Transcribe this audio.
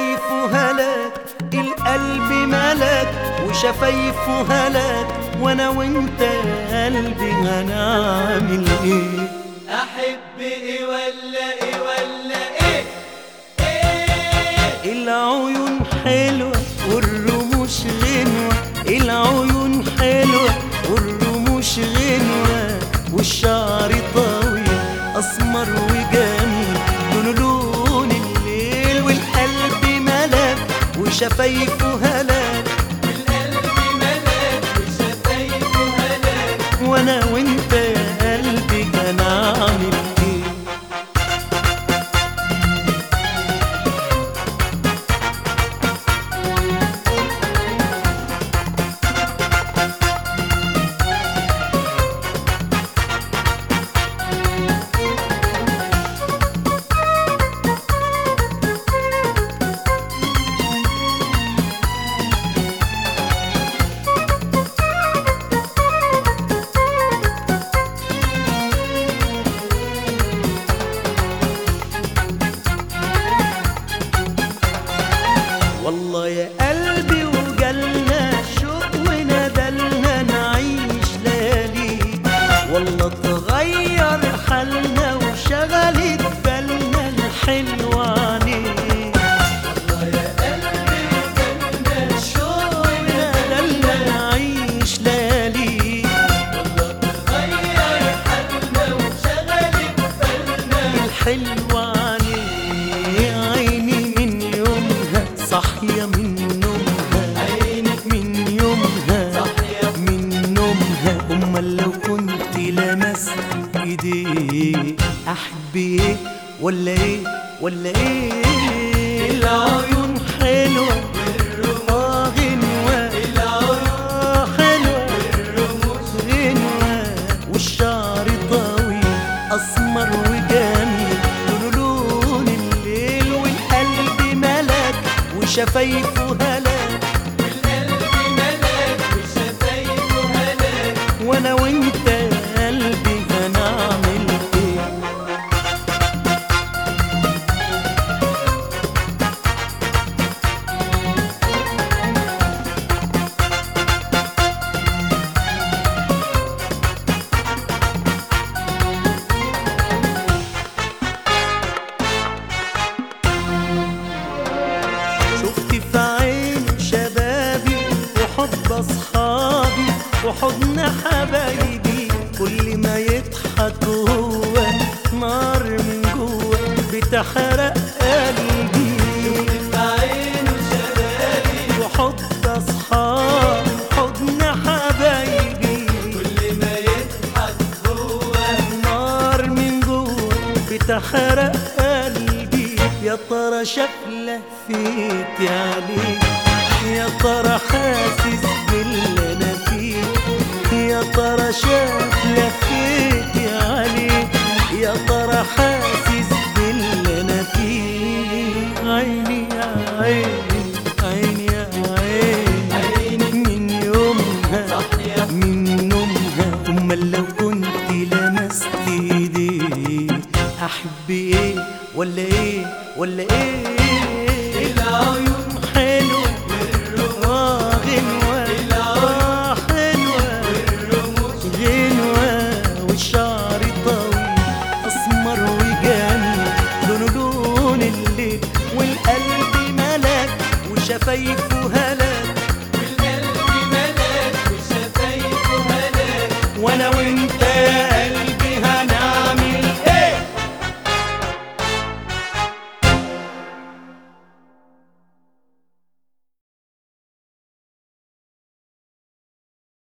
وشفايفه هلاك القلب ملك وشفايفه هلاك وانا وانت يا قلبي هنعمل ايه احب ايه ولا ايه ولا ايه ايه العيون حلوة والرموش غنوة العيون حلوة والرموش غنوة والشعر طويل أسمر وجميل لونه لون الليل والقلب ملك وشفايفه هلاك القلب ملاك وشفايفه هلاك وانا وانت يا قلبي هنعمل ايه والله يا قلبي وجالنا شوق وندلنا نعيش ليالي والله تغير حالنا وشغلت بالنا الحلوة عليك الله يا قلبي وجنة شوق وندلنا نعيش ليالي والله تغير حالنا وشغلت بالنا الحلوة عليك عيني من يومها صاحية من نومها عينك من يومها صاحية من نومها امال لو كنت لمست ايديه احب ايه ولا ايه ولا ايه العيون حلوه آه غنوه آه حلوه غنوه والشعر طويل اسمر وجميل لونه لون الليل والقلب ملك وشفايفه هلاك القلب ملاك وشفايفه هلاك وانا وانت يا قلبي هنعمل ايه شفت في عين شبابي وحب اصحابي وحضن حبايبي كل ما يضحك هو نار من جوه بتحرق قلبي عينه شبابي وحب اصحابي حضن حبايبي كل ما يضحك هو نار من جوه بتحرق قلبي يا ترى شاف لهفتي عليك يا ترى حاسس باللي انا فيه يا ترى شاف لهفتي عليك يا ترى حاسس باللي انا فيه عيني يا عيني عيني يا عيني عينك من يومها صاحية من نومها امال لو كنت لمست ايدي احب ايه ولا ايه ولا ايه العيون حلوه اه غنوه اه حلوه الرموش غنوه والشعر طويل اسمر وجميل لونه لون الليل والقلب ملاك وشفايفه هلاك والقلب ملاك وشفايفه هلاك وانا وانت